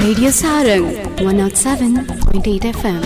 Radio Sarang 107.8 FM.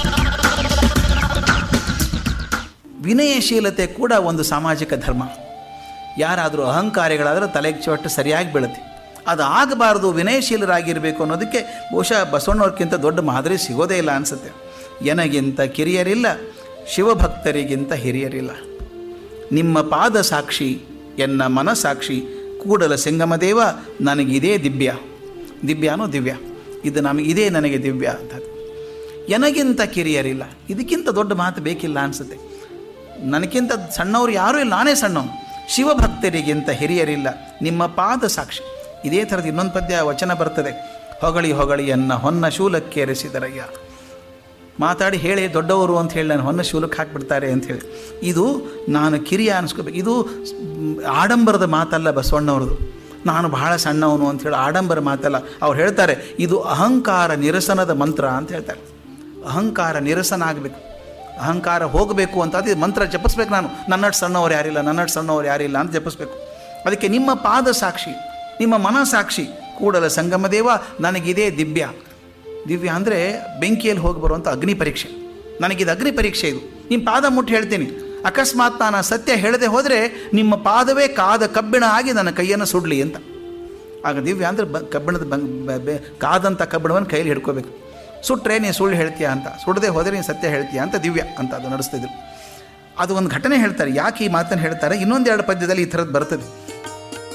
ವಿನಯಶೀಲತೆ ಕೂಡ ಒಂದು ಸಾಮಾಜಿಕ ಧರ್ಮ ಯಾರಾದರೂ ಅಹಂಕಾರಿಗಳಾದರೆ ತಲೆಗೆ ಚೊಟ್ಟು ಸರಿಯಾಗಿ ಬೀಳುತ್ತೆ ಅದು ಆಗಬಾರ್ದು ವಿನಯಶೀಲರಾಗಿರಬೇಕು ಅನ್ನೋದಕ್ಕೆ ಬಹುಶಃ ಬಸವಣ್ಣವ್ರಕ್ಕಿಂತ ದೊಡ್ಡ ಮಾದರಿ ಸಿಗೋದೇ ಇಲ್ಲ ಅನಿಸುತ್ತೆ ಎನಗಿಂತ ಕಿರಿಯರಿಲ್ಲ ಶಿವಭಕ್ತರಿಗಿಂತ ಹಿರಿಯರಿಲ್ಲ ನಿಮ್ಮ ಪಾದ ಸಾಕ್ಷಿ ಎನ್ನ ಮನಸಾಕ್ಷಿ ಕೂಡಲ ಸಂಗಮದೇವ ನನಗಿದೇ ದಿವ್ಯ ದಿವ್ಯಾನೋ ದಿವ್ಯ ಇದು ನಮಗೆ ಇದೇ ನನಗೆ ದಿವ್ಯ ಅಂತ ಎನಗಿಂತ ಕಿರಿಯರಿಲ್ಲ ಇದಕ್ಕಿಂತ ದೊಡ್ಡ ಮಾತು ಬೇಕಿಲ್ಲ ಅನಿಸುತ್ತೆ ನನಗಿಂತ ಸಣ್ಣವ್ರು ಯಾರೂ ಇಲ್ಲ ನಾನೇ ಸಣ್ಣವನು ಶಿವಭಕ್ತರಿಗಿಂತ ಹಿರಿಯರಿಲ್ಲ ನಿಮ್ಮ ಪಾದ ಸಾಕ್ಷಿ ಇದೇ ಥರದ ಇನ್ನೊಂದು ಪದ್ಯ ವಚನ ಬರ್ತದೆ ಹೊಗಳಿ ಹೊಗಳಿ ಎನ್ನ ಹೊನ್ನ ಶೂಲಕ್ಕೇರಿಸಿದರಯ್ಯ ಮಾತಾಡಿ ಹೇಳಿ ದೊಡ್ಡವರು ಅಂತ ಹೇಳಿ ನಾನು ಹೊನ್ನ ಶೂಲಕ್ಕೆ ಹಾಕಿಬಿಡ್ತಾರೆ ಅಂತ ಹೇಳಿ ಇದು ನಾನು ಕಿರಿಯ ಅನಿಸ್ಕೋಬೇಕು ಇದು ಮ್, ಆಡಂಬರದ ಮಾತಲ್ಲ ಬಸವಣ್ಣವ್ರದ್ದು ನಾನು ಬಹಳ ಸಣ್ಣವನು ಅಂತ ಹೇಳಿ ಆಡಂಬರ ಮಾತಲ್ಲ ಅವ್ರು ಹೇಳ್ತಾರೆ ಇದು ಅಹಂಕಾರ ನಿರಸನದ ಮಂತ್ರ ಅಂತ ಹೇಳ್ತಾರೆ ಅಹಂಕಾರ ನಿರಸನ ಆಗಬೇಕು ಅಹಂಕಾರ ಹೋಗಬೇಕು ಅಂತ ಅದು ಮಂತ್ರ ಜಪಿಸ್ಬೇಕು ನಾನು ನನ್ನಟ್ಟು ಸಣ್ಣವ್ರು ಯಾರಿಲ್ಲ ನನ್ನಟ್ಟು ಸಣ್ಣವ್ರು ಯಾರಿಲ್ಲ ಅಂತ ಜಪಿಸ್ಬೇಕು ಅದಕ್ಕೆ ನಿಮ್ಮ ಪಾದ ಸಾಕ್ಷಿ ನಿಮ್ಮ ಮನಸಾಕ್ಷಿ ಕೂಡಲ ಸಂಗಮ ದೇವ ನನಗಿದೇ ದಿವ್ಯ ದಿವ್ಯ ಅಂದರೆ ಬೆಂಕಿಯಲ್ಲಿ ಹೋಗಿ ಬರುವಂಥ ಅಗ್ನಿ ಪರೀಕ್ಷೆ ನನಗಿದು ಅಗ್ನಿ ಪರೀಕ್ಷೆ ಇದು ನಿಮ್ಮ ಪಾದ ಮುಟ್ಟಿ ಹೇಳ್ತೀನಿ ಅಕಸ್ಮಾತ್ ನಾನು ಸತ್ಯ ಹೇಳದೆ ಹೋದರೆ ನಿಮ್ಮ ಪಾದವೇ ಕಾದ ಕಬ್ಬಿಣ ಆಗಿ ನನ್ನ ಕೈಯನ್ನು ಸುಡಲಿ ಅಂತ ಆಗ ದಿವ್ಯ ಅಂದರೆ ಬ ಕಬ್ಬಿಣದ ಬಂಗ್ ಬ- ಬೆ- ಕಾದಂಥ ಕಬ್ಬಿಣವನ್ನು ಕೈಯಲ್ಲಿ ಹಿಡ್ಕೋಬೇಕು ಸುಟ್ಟರೆ ನೀನು ಸುಳ್ಳು ಹೇಳ್ತೀಯಾ ಅಂತ ಸುಡದೆ ಹೋದರೆ ನೀನು ಸತ್ಯ ಹೇಳ್ತೀಯಾ ಅಂತ ದಿವ್ಯ ಅಂತ ಅದು ನಡೆಸ್ತಿದ್ರು ಅದು ಒಂದು ಘಟನೆ ಹೇಳ್ತಾರೆ ಯಾಕೆ ಈ ಮಾತನ್ನು ಹೇಳ್ತಾರೆ ಇನ್ನೊಂದೆರಡು ಪದ್ಯದಲ್ಲಿ ಈ ಥರದ್ದು ಬರ್ತದೆ